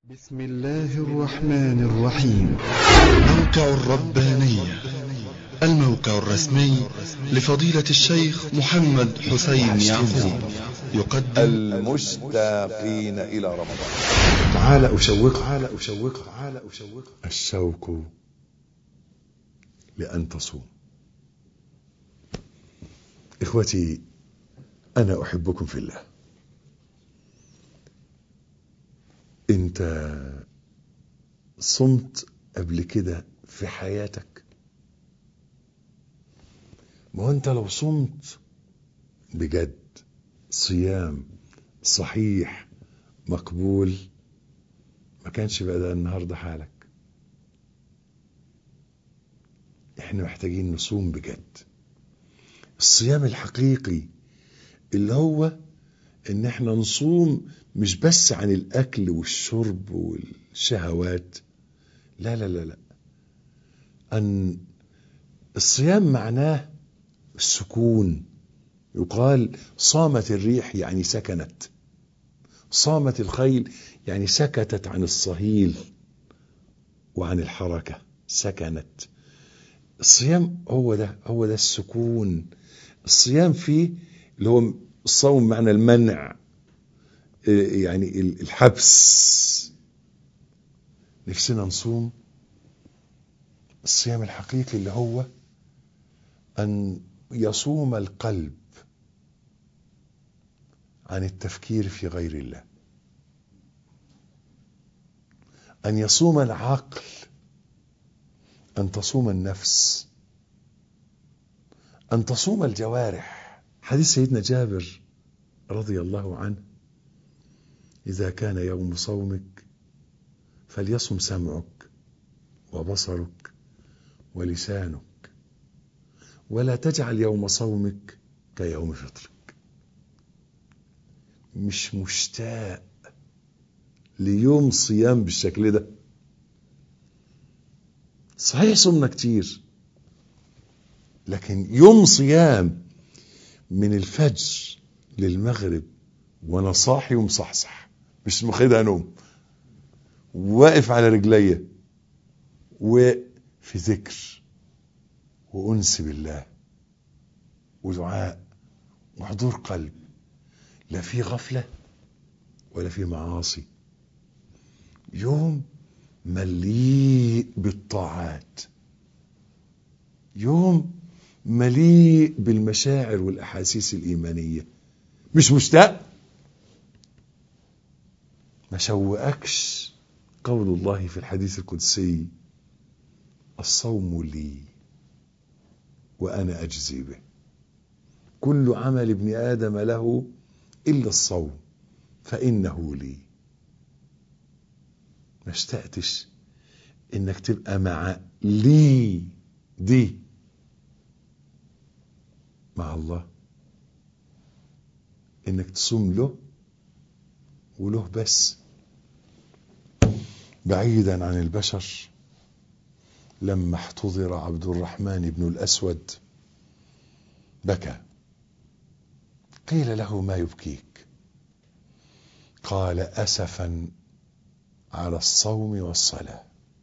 بسم الله الرحمن الرحيم موقع الربانية الموقع الرسمي لفضيلة الشيخ محمد حسين يعقوب يقدم المشتاقين إلى رمضان تعال أشوق تعال أشوق تعال أشوق الشوق لأن تصوم إخوتي أنا أحبكم في الله أنت صمت قبل كده في حياتك ما هو أنت لو صمت بجد صيام صحيح مقبول ما كانش بقى ده النهارده حالك احنا محتاجين نصوم بجد الصيام الحقيقي اللي هو ان احنا نصوم مش بس عن الاكل والشرب والشهوات لا لا لا لا ان الصيام معناه السكون يقال صامت الريح يعني سكنت صامت الخيل يعني سكتت عن الصهيل وعن الحركة سكنت الصيام هو ده هو ده السكون الصيام فيه اللي هو الصوم معنى المنع يعني الحبس نفسنا نصوم الصيام الحقيقي اللي هو أن يصوم القلب عن التفكير في غير الله أن يصوم العقل أن تصوم النفس أن تصوم الجوارح حديث سيدنا جابر رضي الله عنه إذا كان يوم صومك فليصم سمعك وبصرك ولسانك ولا تجعل يوم صومك كيوم فطرك مش مشتاق ليوم صيام بالشكل ده صحيح صمنا كتير لكن يوم صيام من الفجر للمغرب وانا صاحي ومصحصح مش مخدها نوم واقف على رجليا وفي ذكر وانس بالله ودعاء وحضور قلب لا في غفله ولا في معاصي يوم مليء بالطاعات يوم مليء بالمشاعر والاحاسيس الايمانيه مش مشتاق ما شوقكش قول الله في الحديث القدسي الصوم لي وانا اجزي به كل عمل ابن ادم له الا الصوم فانه لي ما اشتقتش انك تبقى مع لي دي مع الله انك تصوم له وله بس بعيدا عن البشر لما احتضر عبد الرحمن بن الاسود بكى قيل له ما يبكيك قال اسفا على الصوم والصلاه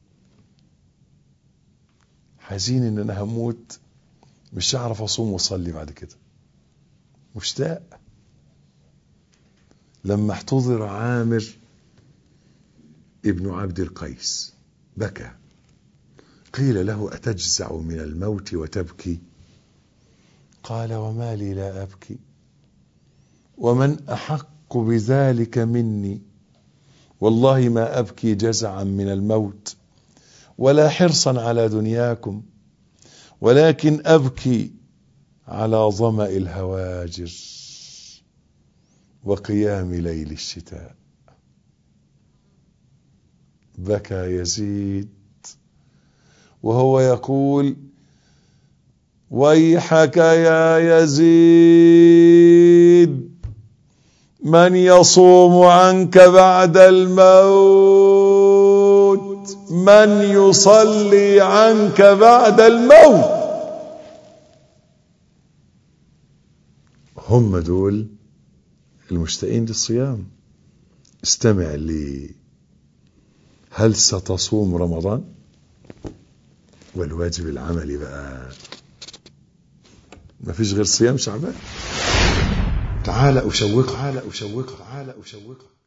حزين ان انا هموت مش هعرف اصوم واصلي بعد كده مشتاق لما احتضر عامر ابن عبد القيس بكى قيل له اتجزع من الموت وتبكي قال وما لي لا ابكي ومن احق بذلك مني والله ما ابكي جزعا من الموت ولا حرصا على دنياكم ولكن ابكي على ظما الهواجر وقيام ليل الشتاء بكى يزيد وهو يقول ويحك يا يزيد من يصوم عنك بعد الموت من يصلي عنك بعد الموت هم دول المشتاقين للصيام استمع هل ستصوم رمضان والواجب العملي بقى ما فيش غير صيام شعبان تعال أشوقك تعال أشوقك تعال أشوقك